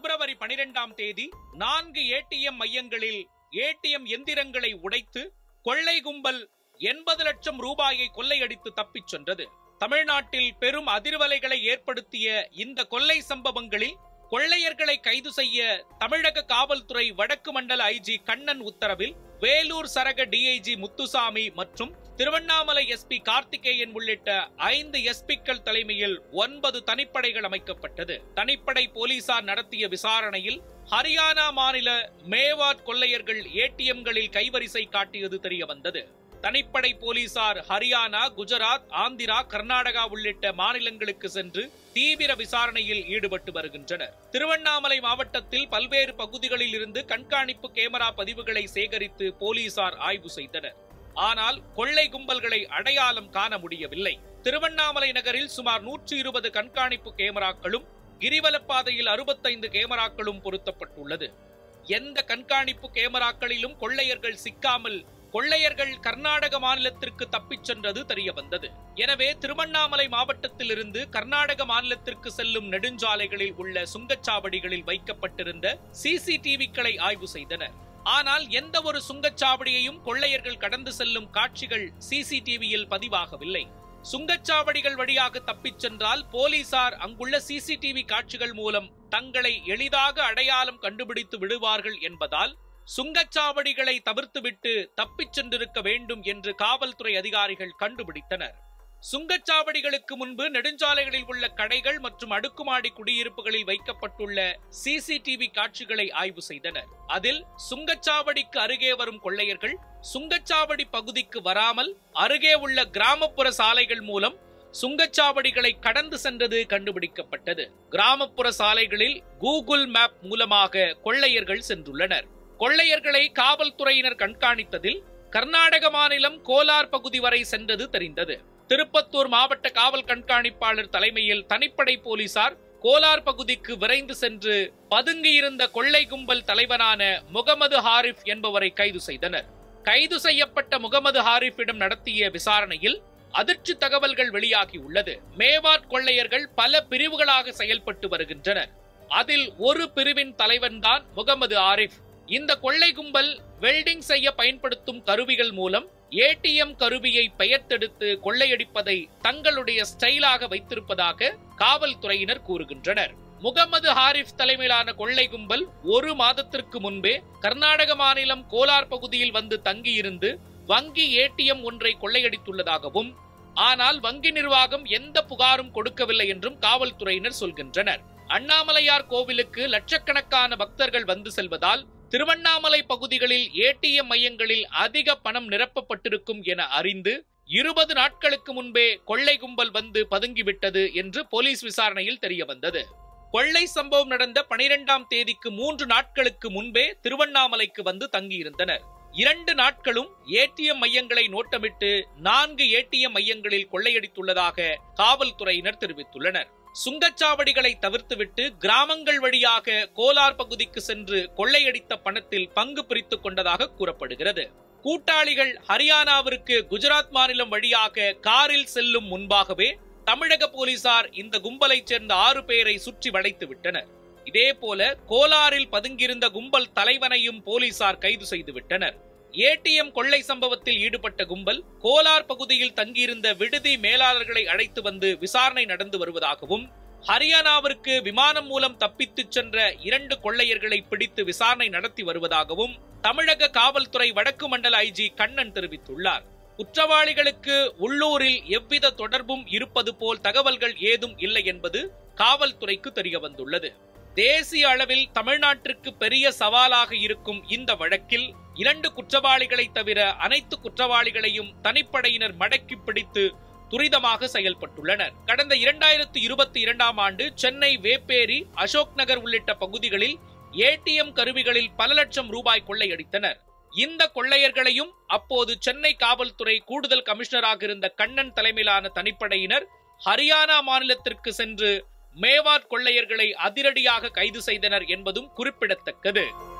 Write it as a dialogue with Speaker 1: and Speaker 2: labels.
Speaker 1: பிப்ரவரி பனிரெண்டாம் தேதி நான்கு ஏடிஎம் மையங்களில் ஏடிஎம் எந்திரங்களை உடைத்து கொள்ளை கும்பல் எண்பது லட்சம் ரூபாயை கொள்ளையடித்து தப்பிச் சென்றது தமிழ்நாட்டில் பெரும் அதிர்வலைகளை ஏற்படுத்திய இந்த கொள்ளை சம்பவங்களில் கொள்ளையர்களை கைது செய்ய தமிழக காவல்துறை வடக்கு மண்டல ஐஜி கண்ணன் உத்தரவில் வேலூர் சரக டிஐஜி முத்துசாமி மற்றும் திருவண்ணாமலை எஸ்பி கார்த்திகேயன் உள்ளிட்ட ஐந்து எஸ்பிக்கள் தலைமையில் ஒன்பது தனிப்படைகள் அமைக்கப்பட்டது தனிப்படை போலீசார் நடத்திய விசாரணையில் ஹரியானா மாநில மேவாட் கொள்ளையர்கள் ஏடிஎம்களில் கைவரிசை காட்டியது தெரிய வந்தது தனிப்படை போலீசார் ஹரியானா குஜராத் ஆந்திரா கர்நாடகா உள்ளிட்ட மாநிலங்களுக்கு சென்று தீவிர விசாரணையில் ஈடுபட்டு வருகின்றனர் திருவண்ணாமலை மாவட்டத்தில் பல்வேறு பகுதிகளில் இருந்து கண்காணிப்பு கேமரா பதிவுகளை சேகரித்து போலீசார் ஆய்வு செய்தனர் ஆனால் கொள்ளை கும்பல்களை அடையாளம் காண முடியவில்லை திருவண்ணாமலை நகரில் சுமார் நூற்றி இருபது கண்காணிப்பு கேமராக்களும் கிரிவலப்பாதையில் அறுபத்தைந்து கேமராக்களும் பொருத்தப்பட்டுள்ளது எந்த கண்காணிப்பு கேமராக்களிலும் கொள்ளையர்கள் சிக்காமல் கொள்ளையர்கள் கர்நாடக மாநிலத்திற்கு தப்பிச் சென்றது தெரிய வந்தது எனவே திருவண்ணாமலை மாவட்டத்திலிருந்து கர்நாடக மாநிலத்திற்கு செல்லும் நெடுஞ்சாலைகளில் உள்ள சுங்கச்சாவடிகளில் வைக்கப்பட்டிருந்த சிசிடிவிக்களை ஆய்வு செய்தனர் ஆனால் எந்த ஒரு சுங்கச்சாவடியையும் கொள்ளையர்கள் கடந்து செல்லும் காட்சிகள் சிசிடிவியில் பதிவாகவில்லை சுங்கச்சாவடிகள் வழியாக தப்பிச் சென்றால் போலீசார் அங்குள்ள சிசிடிவி காட்சிகள் மூலம் தங்களை எளிதாக அடையாளம் கண்டுபிடித்து விடுவார்கள் என்பதால் சுங்கச்சாவடிகளை தவிர்த்துவிட்டு தப்பிச் சென்றிருக்க வேண்டும் என்று காவல்துறை அதிகாரிகள் கண்டுபிடித்தனர் சுங்கச்சாவடிகளுக்கு முன்பு நெடுஞ்சாலைகளில் உள்ள கடைகள் மற்றும் அடுக்குமாடி குடியிருப்புகளில் வைக்கப்பட்டுள்ள சிசிடிவி காட்சிகளை ஆய்வு செய்தனர் அதில் சுங்கச்சாவடிக்கு அருகே வரும் கொள்ளையர்கள் சுங்கச்சாவடி பகுதிக்கு வராமல் அருகே உள்ள கிராமப்புற சாலைகள் மூலம் சுங்கச்சாவடிகளை கடந்து சென்றது கண்டுபிடிக்கப்பட்டது கிராமப்புற சாலைகளில் கூகுள் மேப் மூலமாக கொள்ளையர்கள் சென்றுள்ளனர் கொள்ளையர்களை காவல்துறையினர் கண்காணித்ததில் கர்நாடக மாநிலம் கோலார் பகுதி வரை சென்றது தெரிந்தது திருப்பத்தூர் மாவட்ட காவல் கண்காணிப்பாளர் தலைமையில் தனிப்படை போலீசார் கோலார் பகுதிக்கு விரைந்து சென்று பதுங்கியிருந்த கொள்ளை கும்பல் தலைவனான முகமது ஹாரிஃப் என்பவரை கைது செய்தனர் கைது செய்யப்பட்ட முகமது ஹாரிஃபிடம் நடத்திய விசாரணையில் அதிர்ச்சி தகவல்கள் வெளியாகியுள்ளது மேவாட் கொள்ளையர்கள் பல பிரிவுகளாக செயல்பட்டு வருகின்றனர் அதில் ஒரு பிரிவின் தலைவன்தான் முகமது ஆரிஃப் இந்த கொள்ளை கும்பல் வெல்டிங் செய்ய பயன்படுத்தும் கருவிகள் மூலம் ஏடிஎம் கருவியை பெயர்த்தெடுத்து கொள்ளையடிப்பதை தங்களுடைய ஸ்டைலாக வைத்திருப்பதாக காவல்துறையினர் கூறுகின்றனர் முகமது ஹாரிஃப் தலைமையிலான கொள்ளை கும்பல் ஒரு மாதத்திற்கு முன்பே கர்நாடக மாநிலம் கோலார் பகுதியில் வந்து தங்கியிருந்து வங்கி ஏடிஎம் ஒன்றை கொள்ளையடித்துள்ளதாகவும் ஆனால் வங்கி நிர்வாகம் எந்த புகாரும் கொடுக்கவில்லை என்றும் காவல்துறையினர் சொல்கின்றனர் அண்ணாமலையார் கோவிலுக்கு லட்சக்கணக்கான பக்தர்கள் வந்து செல்வதால் திருவண்ணாமலை பகுதிகளில் ஏடிஎம் மையங்களில் அதிக பணம் நிரப்பப்பட்டிருக்கும் என அறிந்து இருபது நாட்களுக்கு முன்பே கொள்ளை கும்பல் வந்து பதுங்கிவிட்டது என்று போலீஸ் விசாரணையில் தெரிய வந்தது கொள்ளை சம்பவம் நடந்த பனிரெண்டாம் தேதிக்கு மூன்று நாட்களுக்கு முன்பே திருவண்ணாமலைக்கு வந்து தங்கியிருந்தனர் இரண்டு நாட்களும் ஏடிஎம் மையங்களை நோட்டமிட்டு நான்கு ஏடிஎம் மையங்களில் கொள்ளையடித்துள்ளதாக காவல்துறையினர் தெரிவித்துள்ளனர் சுங்கச்சாவடிகளை தவிர்த்துவிட்டு கிராமங்கள் வழியாக கோலார் பகுதிக்கு சென்று கொள்ளையடித்த பணத்தில் பங்கு பிரித்துக் கொண்டதாக கூறப்படுகிறது கூட்டாளிகள் ஹரியானாவிற்கு குஜராத் மாநிலம் வழியாக காரில் செல்லும் முன்பாகவே தமிழக போலீசார் இந்த கும்பலைச் சேர்ந்த ஆறு பேரை சுற்றி வளைத்து விட்டனர் இதேபோல கோலாரில் பதுங்கியிருந்த கும்பல் தலைவனையும் போலீசார் கைது செய்து விட்டனர் ஏடிஎம் கொள்ளை சம்பவத்தில் ஈடுபட்ட கும்பல் கோலார் பகுதியில் தங்கியிருந்த விடுதி மேலாளர்களை அழைத்து வந்து விசாரணை நடந்து வருவதாகவும் ஹரியானாவிற்கு விமானம் மூலம் தப்பித்துச் சென்ற இரண்டு கொள்ளையர்களை பிடித்து விசாரணை நடத்தி வருவதாகவும் தமிழக காவல்துறை வடக்கு மண்டல ஐஜி கண்ணன் தெரிவித்துள்ளார் குற்றவாளிகளுக்கு உள்ளூரில் எவ்வித தொடர்பும் இருப்பது போல் தகவல்கள் ஏதும் இல்லை என்பது காவல்துறைக்கு தெரிய வந்துள்ளது தேசிய அளவில் தமிழ்நாட்டிற்கு பெரிய சவாலாக இருக்கும் இந்த வழக்கில் இரண்டு குற்றவாளிகளை தவிர அனைத்து குற்றவாளிகளையும் தனிப்படையினர் மடக்கி பிடித்து துரிதமாக செயல்பட்டுள்ளனர் கடந்த இரண்டாயிரத்து இருபத்தி இரண்டாம் ஆண்டு சென்னை வேப்பேரி அசோக் நகர் உள்ளிட்ட பகுதிகளில் ஏடிஎம் கருவிகளில் பல லட்சம் ரூபாய் கொள்ளையடித்தனர் இந்த கொள்ளையர்களையும் அப்போது சென்னை காவல்துறை கூடுதல் கமிஷனராக இருந்த கண்ணன் தலைமையிலான தனிப்படையினர் ஹரியானா மாநிலத்திற்கு சென்று மேவாட் கொள்ளையர்களை அதிரடியாக கைது செய்தனர் என்பதும் குறிப்பிடத்தக்கது